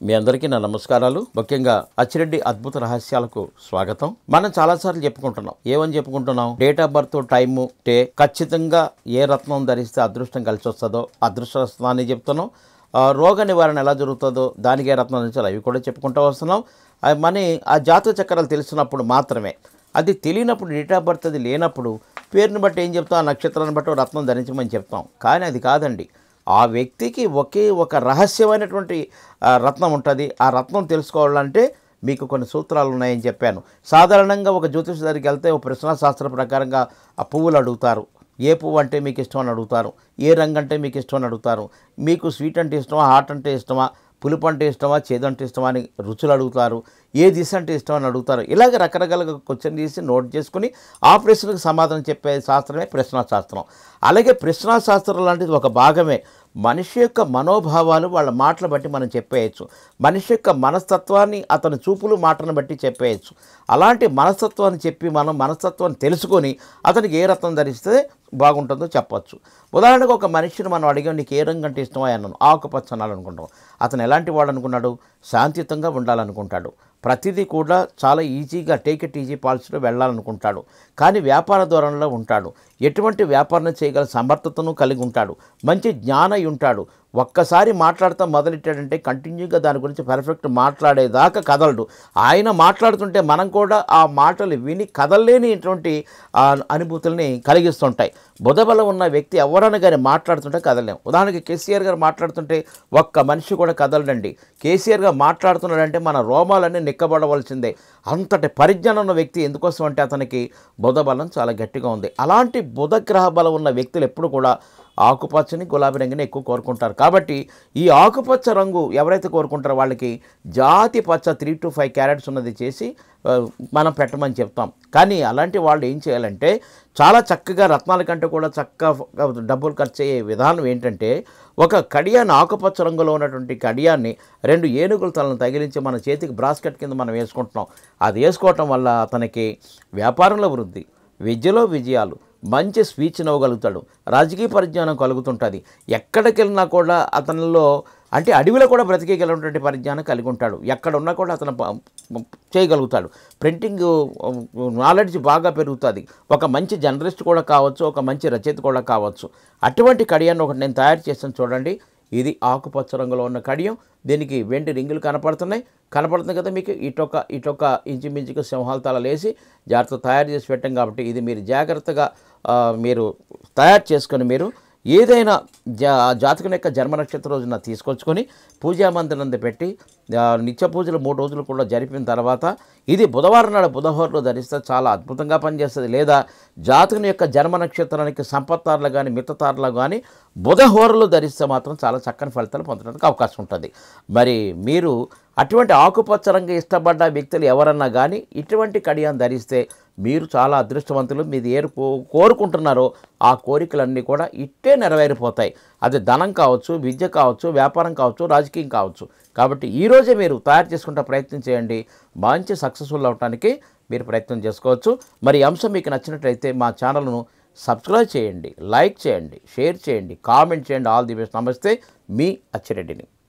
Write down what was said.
మీ అందరికీ నా నమస్కారాలు ముఖ్యంగా అచ్చిరెడ్డి అద్భుత రహస్యాలకు స్వాగతం మనం చాలాసార్లు చెప్పుకుంటున్నాం ఏమని చెప్పుకుంటున్నాం డేట్ ఆఫ్ బర్త్ టైము టే ఖచ్చితంగా ఏ రత్నం ధరిస్తే అదృష్టం కలిసి వస్తుందో అదృష్టం చెప్తున్నాం ఆ, రోగ నివారణ ఎలా జరుగుతుందో దానికి ఏ రత్నం ధరించాలి అవి కూడా చెప్పుకుంటూ వస్తున్నాం అవి మన ఆ జాతక చక్రాలు తెలిసినప్పుడు మాత్రమే అది తెలియనప్పుడు డేట్ ఆఫ్ బర్త్ అది లేనప్పుడు పేరుని బట్టి ఏం చెప్తాం ఆ నక్షత్రాన్ని బట్టి ఓ రత్నం ధరించమని చెప్తాం కానీ అది కాదండి ఆ వ్యక్తికి ఒకే ఒక రహస్యమైనటువంటి ఆ, రత్నం ఉంటుంది ఆ రత్నం తెలుసుకోవాలంటే మీకు కొన్ని సూత్రాలు ఉన్నాయని చెప్పాను సాధారణంగా ఒక జ్యోతిష దగ్గరికి వెళ్తే ఒక ప్రశ్న శాస్త్ర ప్రకారంగా ఆ పువ్వులు అడుగుతారు ఏ పువ్వు అంటే మీకు ఇష్టం అని అడుగుతారు ఏ రంగు అంటే మీకు ఇష్టం అని అడుగుతారు మీకు స్వీట్ అంటే ఇష్టమా హాట్ అంటే ఇష్టమా పులుపు అంటే ఇష్టమా చేదు అంటే ఇష్టమా అని రుచులు అడుగుతారు ఏ దిశ అంటే ఇష్టం అని అడుగుతారు ఇలాగ రకరకాలుగా క్వశ్చన్ తీసి నోట్ చేసుకుని ఆ ప్రశ్నకు సమాధానం చెప్పే శాస్త్రమే ప్రశ్నా శాస్త్రం అలాగే ప్రశ్నా శాస్త్రం లాంటిది ఒక భాగమే మనిషి యొక్క మనోభావాలు వాళ్ళ మాటలు బట్టి మనం చెప్పేయచ్చు మనిషి యొక్క మనస్తత్వాన్ని అతని చూపులు మాటలను బట్టి చెప్పేయచ్చు అలాంటి మనస్తత్వాన్ని చెప్పి మనం మనస్తత్వాన్ని తెలుసుకొని అతనికి ఏ రత్నం ధరిస్తే బాగుంటుందో చెప్పొచ్చు ఉదాహరణకు ఒక మనిషిని మనం అడిగాం నీకు ఏ రంగు అంటే ఇష్టమా అన్నాను ఆకుపచ్చ అనాలనుకుంటాం అతను ఎలాంటి వాడు అనుకున్నాడు శాంతియుతంగా ఉండాలనుకుంటాడు ప్రతిదీ కూడా చాలా ఈజీగా టేక్ ఇట్ ఈజీ పాలసీలో వెళ్ళాలనుకుంటాడు కానీ వ్యాపార ధోరణిలో ఉంటాడు ఎటువంటి వ్యాపారం చేయగల సమర్థతను కలిగి ఉంటాడు మంచి జ్ఞానై ఉంటాడు ఒక్కసారి మాట్లాడతాం మొదలెట్టాడంటే కంటిన్యూగా దాని గురించి పర్ఫెక్ట్ మాట్లాడేదాకా కదలడు ఆయన మాట్లాడుతుంటే మనం కూడా ఆ మాటలు విని కదలలేనిటువంటి ఆ అనుభూతుల్ని కలిగిస్తుంటాయి బుధబలం ఉన్న వ్యక్తి ఎవరైనా కానీ మాట్లాడుతుంటే కదలేం ఉదాహరణకి కేసీఆర్ గారు మాట్లాడుతుంటే ఒక్క మనిషి కూడా కదలడండి కేసీఆర్ గారు మాట్లాడుతున్నాడంటే మన రోమాలన్నీ నిక్కబడవలసిందే అంతటి పరిజ్ఞానం ఉన్న వ్యక్తి ఎందుకోసం అంటే అతనికి బుధ బలం చాలా గట్టిగా ఉంది అలాంటి బుధ గ్రహ బలం ఉన్న వ్యక్తులు ఎప్పుడు కూడా ఆకుపచ్చని గులాబీ రంగుని ఎక్కువ కోరుకుంటారు కాబట్టి ఈ ఆకుపచ్చ రంగు ఎవరైతే కోరుకుంటారో వాళ్ళకి జాతి పచ్చ త్రీ టు ఫైవ్ క్యారెట్స్ ఉన్నది చేసి ఆ, మనం పెట్టమని చెప్తాం కానీ అలాంటి వాళ్ళు ఏం చేయాలంటే చాలా చక్కగా రత్నాల కంటే కూడా చక్కగా డబ్బులు ఖర్చు అయ్యే విధానం ఏంటంటే ఒక కడియాన్ని ఆకుపచ్చ రంగులో ఉన్నటువంటి కడియాన్ని రెండు ఏనుగుల తలను తగిలించి మన చేతికి బ్రాస్కెట్ కింద మనం వేసుకుంటున్నాం అది వేసుకోవటం వల్ల అతనికి వ్యాపారంలో వృద్ధి విద్యలో విజయాలు మంచి స్పీచ్ ఇవ్వగలుగుతాడు రాజకీయ పరిజ్ఞానం కలుగుతుంటుంది ఎక్కడికి వెళ్ళినా కూడా అతనిలో అంటే అడవిలో కూడా బ్రతికేయగలిగినటువంటి పరిజ్ఞానం కలిగి ఉంటాడు ఎక్కడ ఉన్నా కూడా అతను ప- ప- చేయగలుగుతాడు ప్రింటింగ్ నాలెడ్జ్ బాగా పెరుగుతుంది ఒక మంచి జర్నలిస్ట్ కూడా కావచ్చు ఒక మంచి రచయిత కూడా కావచ్చు అటువంటి కడియాన్ని ఒకటి నేను తయారు చేసాను చూడండి ఇది ఆకుపచ్చ రంగులో ఉన్న కడియం దీనికి వెండి రింగులు కనపడుతున్నాయి కనపడుతుంది కదా మీకు ఇటొక ఇటొక ఇంచుమించుగా సింహాల తలలు వేసి జాగ్రత్త తయారు చేసి పెట్టాం కాబట్టి ఇది మీరు జాగ్రత్తగా ఆ, మీరు తయారు చేసుకొని మీరు ఏదైనా జా జాతకుని యొక్క జన్మ నక్షత్ర రోజున తీసుకొచ్చుకొని పూజా మందిరం పెట్టి ఆ, నిత్య పూజలు మూడు రోజులు కూడా జరిపిన తర్వాత ఇది బుధవారం నాడు బుధవారంలో ధరిస్తే చాలా అద్భుతంగా పనిచేస్తుంది లేదా జాతకుని యొక్క జన్మ నక్షత్రానికి సంపత్తారులు కానీ మిత్తతారులు కానీ బుధహోరలు ధరిస్తే మాత్రం చాలా చక్కని ఫలితాలు పొందడానికి అవకాశం ఉంటుంది మరి మీరు అటువంటి ఆకుపచ్చ రంగు ఇష్టపడ్డ వ్యక్తులు ఎవరన్నా కానీ ఇటువంటి కడియాన్ని ధరిస్తే మీరు చాలా అదృష్టవంతులు మీది ఏరు కో- కోరుకుంటున్నారో ఆ కోరికలన్నీ కూడా ఇట్టే నెరవేరిపోతాయి అది ధనం కావచ్చు విద్య కావచ్చు వ్యాపారం కావచ్చు రాజకీయం కావచ్చు కాబట్టి ఈరోజే మీరు తయారు చేసుకుంటే ప్రయత్నం చేయండి మంచి సక్సెస్ఫుల్ అవడానికి మీరు ప్రయత్నం చేసుకోవచ్చు మరి ఈ అంశం మీకు నచ్చినట్లయితే మా ఛానల్ను సబ్స్క్రైబ్ చేయండి లైక్ చేయండి షేర్ చేయండి కామెంట్ చేయండి ఆల్ ది బెస్ట్ నమస్తే మీ అచ్చిరెడ్డిని